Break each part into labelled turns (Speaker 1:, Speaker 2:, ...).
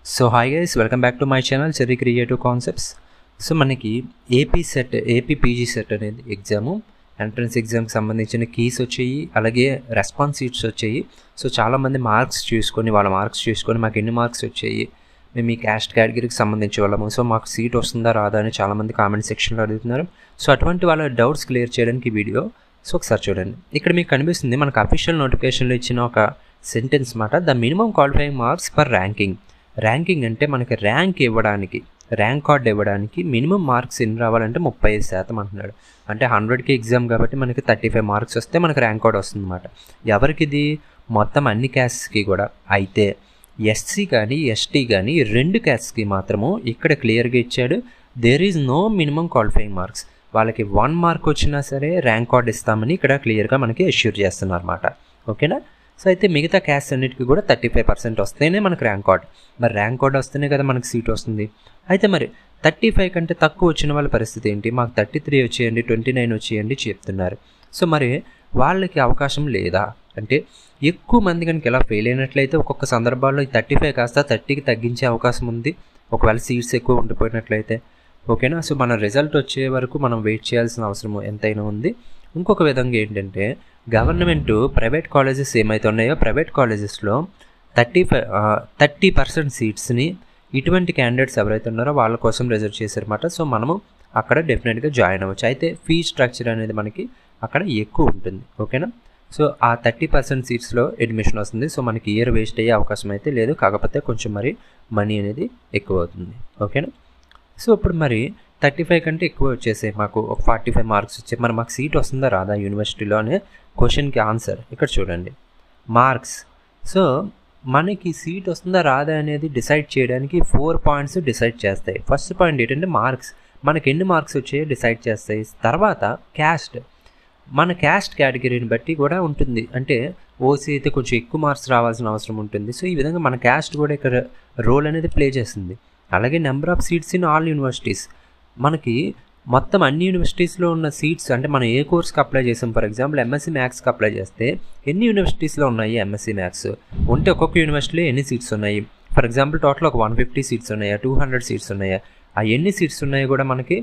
Speaker 1: so hi guys welcome back to my channel Cherry Creative Concepts so మనకి AP SET AP PG SET అనేది exam entrance ఎగ్జామ్కి సంబంధించిన keys వచ్చాయి అలాగే response sheets వచ్చాయి so చాలామంది మార్క్స్ చూసుకొని వాళ్ళ మార్క్స్ చూసుకొని మాకు ఎన్ని మార్క్స్ వచ్చాయి మేము ఈ క్యాస్ట్ కేటగిరీకి సంబంధించి వాళ్ళము సో మాకు సీట్ వస్తుందా రాదా అని చాలామంది కామెంట్ సెక్షన్లో అడుగుతున్నారు సో అటువంటి వాళ్ళ డౌట్స్ క్లియర్ చేయడానికి ఈ వీడియో సో ఒకసారి చూడండి ఇక్కడ మీకు కనిపిస్తుంది మనకు అఫీషియల్ నోటిఫికేషన్లో ఇచ్చిన ఒక సెంటెన్స్ మాట the minimum qualifying marks for ranking ranking అంటే మనకి ర్యాంక్ ఇవ్వడానికి ర్యాంక్ కార్డ్ ఇవ్వడానికి మినిమం మార్క్స్ ఎన్ని రావాలంటే ముప్పై ఐదు శాతం అంటున్నాడు అంటే హండ్రెడ్కి ఎగ్జామ్ కాబట్టి మనకి థర్టీ ఫైవ్ మార్క్స్ వస్తే మనకి ర్యాంక్ కార్డ్ వస్తుంది అనమాట ఎవరికి ఇది మొత్తం అన్ని క్యాస్ట్కి కూడా అయితే ఎస్సీ కానీ ఎస్టీ కానీ రెండు క్యాస్ట్కి మాత్రము ఇక్కడ క్లియర్గా ఇచ్చాడు there is no minimum qualifying marks వాళ్ళకి వన్ మార్క్ వచ్చినా సరే ర్యాంక్ కార్డ్ ఇస్తామని ఇక్కడ క్లియర్గా మనకి అష్యూర్ చేస్తున్నారు అనమాట ఓకేనా సో అయితే మిగతా క్యాస్ట్ అన్నిటికీ కూడా థర్టీ ఫైవ్ పర్సెంట్ వస్తేనే మనకు ర్యాంక్ కార్డ్ మరి ర్యాంక్ కార్డ్ వస్తేనే కదా మనకు సీట్ వస్తుంది అయితే మరి థర్టీ ఫైవ్ కంటే తక్కువ వచ్చిన వాళ్ళ పరిస్థితి ఏంటి మాకు థర్టీ త్రీ వచ్చేయండి ట్వంటీ నైన్ వచ్చేయండి చెప్తున్నారు సో మరి వాళ్ళకి అవకాశం లేదా అంటే ఎక్కువ మంది కనుక ఇలా ఫెయిల్ అయినట్లయితే ఒక్కొక్క సందర్భాల్లో ఈ థర్టీ ఫైవ్ కాస్త థర్టీకి తగ్గించే అవకాశం ఉంది ఒకవేళ సీట్స్ ఎక్కువ ఉండిపోయినట్లయితే ఓకేనా సో మన రిజల్ట్ వచ్చే వరకు మనం వెయిట్ చేయాల్సిన అవసరం ఎంతైనా ఉంది ఇంకొక విధంగా ఏంటంటే గవర్నమెంట్ ప్రైవేట్ కాలేజెస్ ఏమైతే ఉన్నాయో ప్రైవేట్ కాలేజెస్లో థర్టీ ఫైవ్ థర్టీ పర్సెంట్ సీట్స్ని ఇటువంటి క్యాండిడేట్స్ ఎవరైతే ఉన్నారో వాళ్ళ కోసం రిజర్వ్ చేశారన్నమాట సో మనము అక్కడ డెఫినెట్గా జాయిన్ అవ్వచ్చు అయితే ఫీ స్ట్రక్చర్ అనేది మనకి అక్కడ ఎక్కువ ఉంటుంది ఓకేనా సో ఆ థర్టీ పర్సెంట్ సీట్స్లో అడ్మిషన్ వస్తుంది సో మనకి ఇయర్ వేస్ట్ అయ్యే అవకాశం అయితే లేదు కాకపోతే కొంచెం మరి మనీ అనేది ఎక్కువ అవుతుంది ఓకేనా సో ఇప్పుడు మరి థర్టీ ఫైవ్ కంటే ఎక్కువ వచ్చేసాయి మాకు ఒక ఫార్టీ ఫైవ్ మార్క్స్ వచ్చాయి మరి మాకు సీట్ వస్తుందా రాదా యూనివర్సిటీలో అనే క్వశ్చన్కి ఆన్సర్ ఇక్కడ చూడండి మార్క్స్ సో మనకి సీట్ వస్తుందా రాదా అనేది డిసైడ్ చేయడానికి ఫోర్ పాయింట్స్ డిసైడ్ చేస్తాయి ఫస్ట్ పాయింట్ ఏంటంటే మార్క్స్ మనకి ఎన్ని మార్క్స్ వచ్చాయో డిసైడ్ చేస్తాయి తర్వాత క్యాస్ట్ మన క్యాస్ట్ కేటగిరీని బట్టి కూడా ఉంటుంది అంటే ఓసీ అయితే కొంచెం ఎక్కువ మార్క్స్ రావాల్సిన అవసరం ఉంటుంది సో ఈ విధంగా మన క్యాస్ట్ కూడా ఇక్కడ రోల్ అనేది ప్లే చేస్తుంది అలాగే number of seats in all universities మనకి మొత్తం అన్ని యూనివర్సిటీస్లో ఉన్న సీట్స్ అంటే మనం ఏ కోర్స్కి అప్లై చేసాం ఫర్ ఎగ్జాంపుల్ ఎంఎస్సీ మ్యాథ్స్కి అప్లై చేస్తే ఎన్ని యూనివర్సిటీస్లో ఉన్నాయి ఎంఎస్సీ మ్యాథ్స్ ఉంటే ఒక్కొక్క యూనివర్సిటీలో ఎన్ని సీట్స్ ఉన్నాయి ఫర్ ఎగ్జాంపుల్ టోటల్ ఒక వన్ ఫిఫ్టీ సీట్స్ ఉన్నాయా టూ హండ్రెడ్ సీట్స్ ఉన్నాయా ఆ ఎన్ని సీట్స్ ఉన్నాయో కూడా మనకి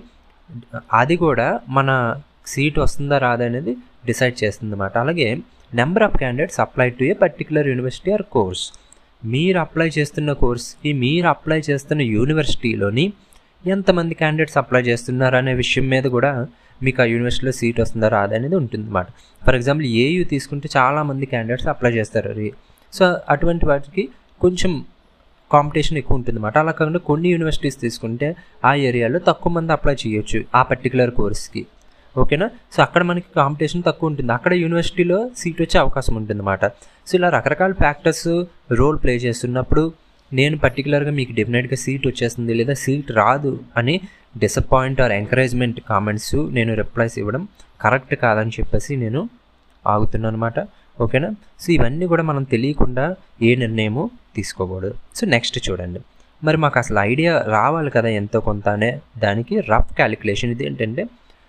Speaker 1: అది కూడా మన సీట్ వస్తుందా రాదా అనేది డిసైడ్ చేస్తుంది అన్నమాట అలాగే number of candidates apply to a particular university or course మీరు అప్లై చేస్తున్న కోర్స్కి మీరు అప్లై చేస్తున్న యూనివర్సిటీలోని ఎంతమంది క్యాండిడేట్స్ అప్లై చేస్తున్నారు అనే విషయం మీద కూడా మీకు ఆ యూనివర్సిటీలో సీట్ వస్తుందా రాదా అనేది ఉంటుంది అనమాట ఫర్ ఎగ్జాంపుల్ ఏయూ తీసుకుంటే చాలామంది క్యాండిడేట్స్ అప్లై చేస్తారు అది సో అటువంటి వాటికి కొంచెం కాంపిటీషన్ ఎక్కువ ఉంటుంది అనమాట అలా కాకుండా కొన్ని యూనివర్సిటీస్ తీసుకుంటే ఆ ఏరియాలో తక్కువ మంది అప్లై చేయొచ్చు ఆ పర్టికులర్ కోర్స్కి ఓకేనా సో అక్కడ మనకి కాంపిటీషన్ తక్కువ ఉంటుంది అక్కడ యూనివర్సిటీలో సీట్ వచ్చే అవకాశం ఉంటుంది అనమాట సో ఇలా రకరకాల ఫ్యాక్టర్స్ రోల్ ప్లే చేస్తున్నప్పుడు నేను పర్టికులర్గా మీకు డెఫినెట్గా సీట్ వచ్చేస్తుంది లేదా సీట్ రాదు అని డిసప్పాయింట్ ఆర్ ఎంకరేజ్మెంట్ కామెంట్స్ నేను రిప్లైస్ ఇవ్వడం కరెక్ట్ కాదని చెప్పేసి నేను ఆగుతున్నాను అనమాట ఓకేనా సో ఇవన్నీ కూడా మనం తెలియకుండా ఏ నిర్ణయము తీసుకోకూడదు సో నెక్స్ట్ చూడండి మరి మాకు అసలు ఐడియా రావాలి కదా ఎంతో కొంత అనే దానికి రఫ్ క్యాలిక్యులేషన్ ఇది ఏంటంటే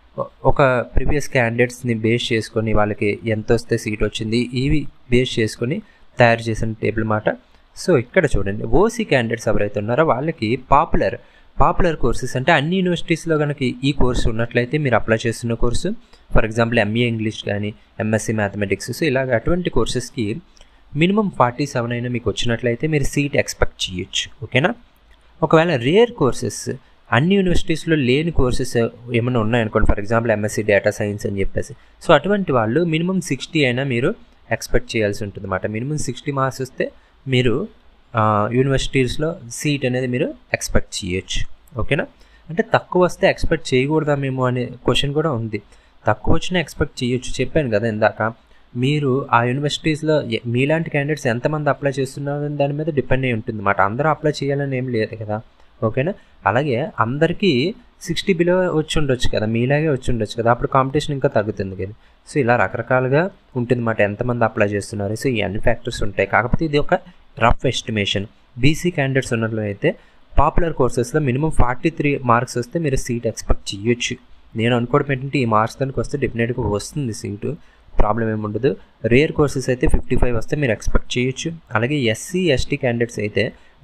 Speaker 1: ఒక ప్రీవియస్ క్యాండిడేట్స్ని బేస్ చేసుకొని వాళ్ళకి ఎంత వస్తే సీట్ వచ్చింది ఇవి బేస్ చేసుకొని తయారు చేసిన టేబుల్ మాట సో ఇక్కడ చూడండి ఓసీ క్యాండిడేట్స్ ఎవరైతే ఉన్నారో వాళ్ళకి పాపులర్ పాపులర్ కోర్సెస్ అంటే అన్ని యూనివర్సిటీస్లో కనుక ఈ కోర్సు ఉన్నట్లయితే మీరు అప్లై చేస్తున్న course for example MA English కానీ ఎంఎస్సీ మ్యాథమెటిక్స్ సో ఇలాగ అటువంటి కోర్సెస్కి మినిమం ఫార్టీ సెవెన్ అయినా మీకు వచ్చినట్లయితే మీరు సీట్ ఎక్స్పెక్ట్ చేయొచ్చు ఓకేనా ఒకవేళ రేర్ కోర్సెస్ అన్ని యూనివర్సిటీస్లో లేని కోర్సెస్ ఏమైనా ఉన్నాయనుకోండి for example MSc data science అని చెప్పేసి సో అటువంటి వాళ్ళు మినిమం సిక్స్టీ అయినా మీరు ఎక్స్పెక్ట్ చేయాల్సి ఉంటుంది అన్నమాట మినిమం సిక్స్టీ మార్క్స్ వస్తే మీరు యూనివర్సిటీస్లో సీట్ అనేది మీరు ఎక్స్పెక్ట్ చేయొచ్చు ఓకేనా అంటే తక్కువ వస్తే ఎక్స్పెక్ట్ చేయకూడదా మేము అనే క్వశ్చన్ కూడా ఉంది తక్కువ వచ్చినా ఎక్స్పెక్ట్ చేయొచ్చు చెప్పాను కదా ఇందాక మీరు ఆ యూనివర్సిటీస్లో మీలాంటి క్యాండిడేట్స్ ఎంతమంది అప్లై చేస్తున్నారో దాని మీద డిపెండ్ అయి ఉంటుంది అన్నమాట అందరూ అప్లై చేయాలని ఏం లేదు కదా ఓకేనా అలాగే అందరికీ సిక్స్టీ బిలో వచ్చి ఉండొచ్చు కదా మీలాగే వచ్చి ఉండొచ్చు కదా అప్పుడు కాంపిటీషన్ ఇంకా తగ్గుతుంది కదా సో ఇలా రకరకాలుగా ఉంటుంది అన్నమాట ఎంతమంది అప్లై చేస్తున్నారు సో ఈ అన్ని ఫ్యాక్టర్స్ ఉంటాయి కాకపోతే ఇది ఒక రఫ్ ఎస్టిమేషన్ బీసీ క్యాండిడేట్స్ ఉన్నట్లు అయితే పాపులర్ కోర్సెస్లో మినిమం ఫార్టీ త్రీ మార్క్స్ వస్తే మీరు సీట్ ఎక్స్పెక్ట్ చేయొచ్చు నేను అనుకోవడం ఏంటంటే ఈ మార్క్స్ దానికి వస్తే డెఫినెట్గా వస్తుంది సీటు ప్రాబ్లం ఏమి ఉండదు రేర్ కోర్సెస్ అయితే ఫిఫ్టీ ఫైవ్ వస్తే మీరు ఎక్స్పెక్ట్ చేయొచ్చు అలాగే ఎస్సీ ఎస్టీ క్యాండిడేట్స్ అయితే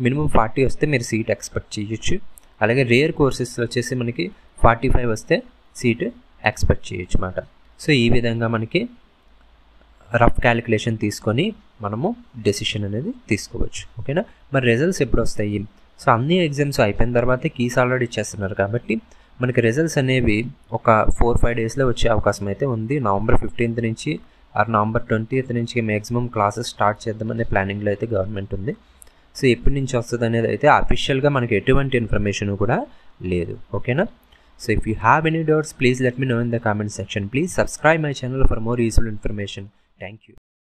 Speaker 1: మినిమం ఫార్టీ వస్తే మీరు సీట్ ఎక్స్పెక్ట్ చేయొచ్చు అలాగే రేర్ కోర్సెస్ వచ్చేసి మనకి ఫార్టీ ఫైవ్ వస్తే సీట్ ఎక్స్పెక్ట్ చేయొచ్చు అన్నమాట సో ఈ విధంగా మనకి రఫ్ క్యాలిక్యులేషన్ తీసుకొని మనము డెసిషన్ అనేది తీసుకోవచ్చు ఓకేనా మరి రిజల్ట్స్ ఎప్పుడు వస్తాయి సో అన్ని ఎగ్జామ్స్ అయిపోయిన తర్వాత కీస్ ఆల్రెడీ ఇచ్చేస్తున్నారు కాబట్టి మనకి రిజల్ట్స్ అనేవి ఒక ఫోర్ ఫైవ్ డేస్లో వచ్చే అవకాశం అయితే ఉంది నవంబర్ ఫిఫ్టీన్త్ నుంచి ఆర్ నవంబర్ ట్వంటీత్ నుంచి మ్యాక్సిమం క్లాసెస్ స్టార్ట్ చేద్దామనే ప్లానింగ్లో అయితే గవర్నమెంట్ ఉంది సో ఎప్పటి నుంచి వస్తుంది అనేది అయితే అఫీషియల్గా మనకి ఎటువంటి ఇన్ఫర్మేషన్ కూడా లేదు ఓకేనా so if you have any doubts please let me know in the comment section please subscribe my channel for more useful information thank you